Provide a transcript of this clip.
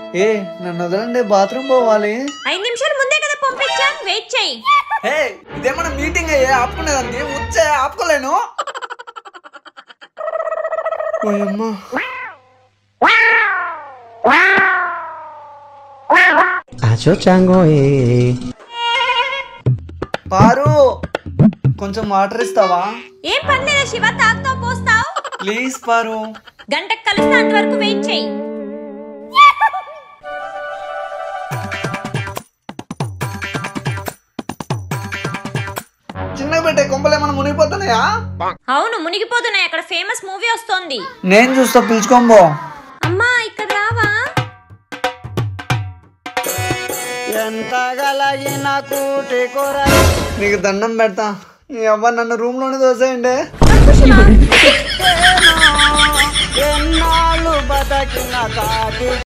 ఏ నన్ను వదలండి బాత్రూమ్ పోవాలి ఐదు నిమిషాలు ముందే కదా పంపించాను వెయిట్ చెయ్యి ఏ ఇదేమన్నా మీటింగ్ అయ్యే ఆపుకునేదానికి వచ్చే ఆపుకోలేను ఓయమ్మా Acho chango eh. పారు కొంచెం వాటర్ ఇస్తావా ఏం పర్లేదా శివ తాగుతావు పోస్తావు ప్లీజ్ పారు గంటకు కలిస్తే అంతవరకు వెయిట్ చెయ్యి చిన్నగా పెట్టే కొంపలు ఏమైనా మునిగిపోతున్నాయా అవును మునిగిపోతున్నాయి అక్కడ ఫేమస్ మూవీ వస్తోంది నేను చూస్తా పిలుచుకోంబో అమ్మా ఇక్కడ రావా ఎంత గలగిన కూటి కూర నీకు దండం పెడతా నీ అవ్వ నన్ను రూమ్ లోనే దోసేయండి ఎన్నాళ్ళు బతకిన కాటి